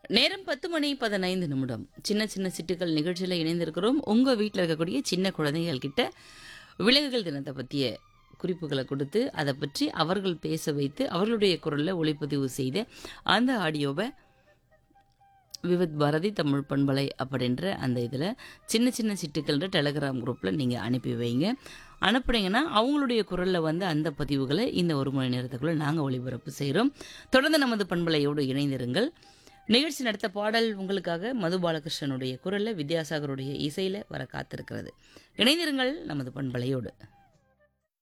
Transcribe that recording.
நேரம் பத்து மணி பதினைந்து நிமிடம் சின்ன சின்ன சிட்டுக்கள் நிகழ்ச்சியில் இணைந்திருக்கிறோம் உங்கள் வீட்டில் இருக்கக்கூடிய சின்ன குழந்தைகள் கிட்ட விலங்குகள் தினத்தை பற்றிய குறிப்புகளை கொடுத்து அதை பற்றி அவர்கள் பேச வைத்து அவர்களுடைய குரலில் ஒளிப்பதிவு செய்த அந்த ஆடியோவை விவித் பாரதி தமிழ் பண்பலை அப்படின்ற அந்த இதில் சின்ன சின்ன சிட்டுக்கள்ன்ற டெலகிராம் குரூப்பில் நீங்கள் அனுப்பி வைங்க அனுப்புனீங்கன்னா அவங்களுடைய குரலில் வந்து அந்த பதிவுகளை இந்த ஒரு மணி நேரத்துக்குள்ளே நாங்கள் ஒளிபரப்பு செய்கிறோம் தொடர்ந்து நமது பண்பலையோடு இணைந்திருங்கள் நிகழ்ச்சி நடத்த பாடல் உங்களுக்காக மது பாலகிருஷ்ணனுடைய குரலில் வித்யாசாகருடைய இசையில் வர காத்திருக்கிறது இணைந்திருங்கள் நமது பண்பலையோடு